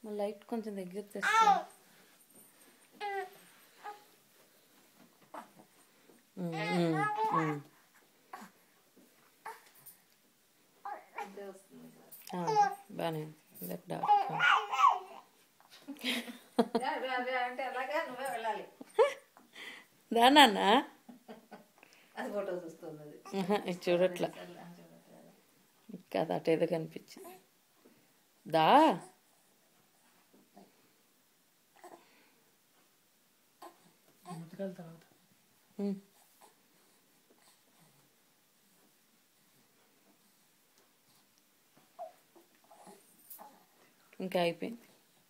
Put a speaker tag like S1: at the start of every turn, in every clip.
S1: మళ్ళీ లైట్ కొంచెం దగ్గర తెస్తా ఉమ్, ఉమ్, ఉమ్. ఆ, బాగానే ఉంది ఇందాక డార్క్ ఆ.
S2: అంటే అలాగా నువ్వే వెళ్ళాలి
S1: దా నాన్న
S2: అది ఫోటో చూస్తుంది అది
S1: ఆహా, ఇది చూడట్లా కాదు అటు ఏదో కనిపించింది దా
S3: ఉతకాలి తర్వాత
S1: ఉమ్. ఇంకా అయిపోయింది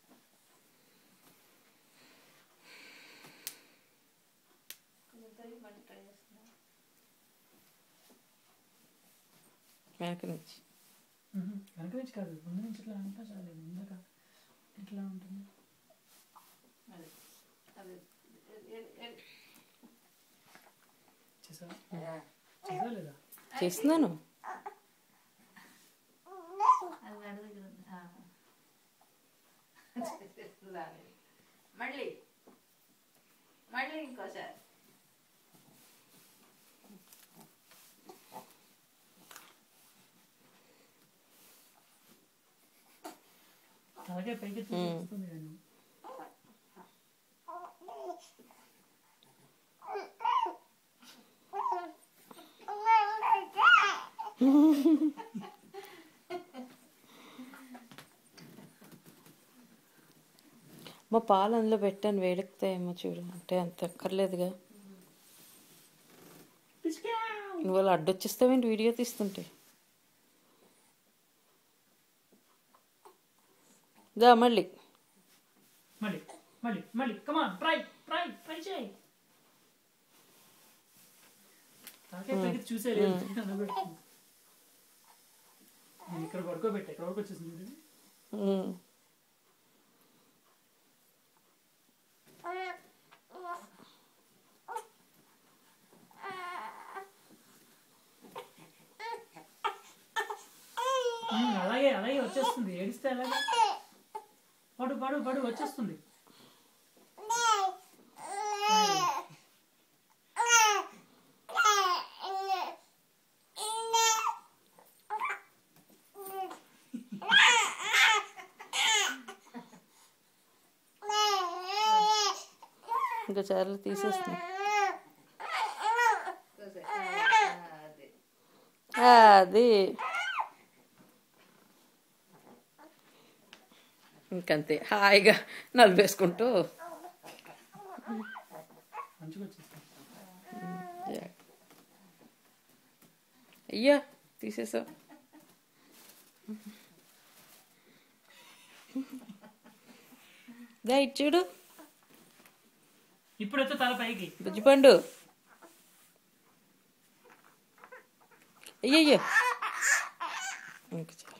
S1: వెనక నుంచి
S3: మ్మ్. వెనక నుంచి కాదు ముందు నుంచి ఇట్లా అంతా చాలు ముందక ఎట్లా ఉంటుంది
S2: అది అది ఎ- ఎ-
S3: చేసావా చేసావా లేదా
S1: చేస్తున్నాను
S2: అది మెడ దగ్గర ఉంది. ఆ. లాగే. మళ్ళీ మళ్ళీ ఇంకోసారి
S3: అలాగే పైకి ఎత్తి చూస్తుంది కానీ
S1: మా పాలు అందులో పెట్టాను వేడెక్కుతాయేమో చూడు అంటే అంత అక్కర్లేదుగా నువ్వు అలా అడ్డొచ్చేస్తావేంటి వీడియో తీస్తుంటే దా మళ్ళీ
S3: మళ్ళీ మళ్ళీ మళ్ళీ కమాన్ ట్రై ట్రై ట్రై చేయి అలాగే పైకి చూసే లేదు అనబెడుతుంది. నేను ఇక్కడ పడుకోబెట్టా ఇక్కడ వరకు వచ్చేసింది చూడండి.
S1: ఉమ్.
S3: మ్మ్, అలాగే అలాగే వచ్చేస్తుంది ఏడిస్తే అలాగే పడు పడు పడు వచ్చేస్తుంది
S1: ఇంకా చాలా తీసేస్తున్నా
S2: చూసే. ఆ, అది
S1: అది ఇంకంతే హాయిగా నలిపేసుకుంటూ
S3: మంచిగా వచ్చేస్తుంది
S1: యా. అయ్యా తీసేసావు దా ఇటు చూడు
S3: ఇప్పుడైతే తల పైకి
S1: బుజ్జిపండు అయ్యయ్యో ఇంక చాలు.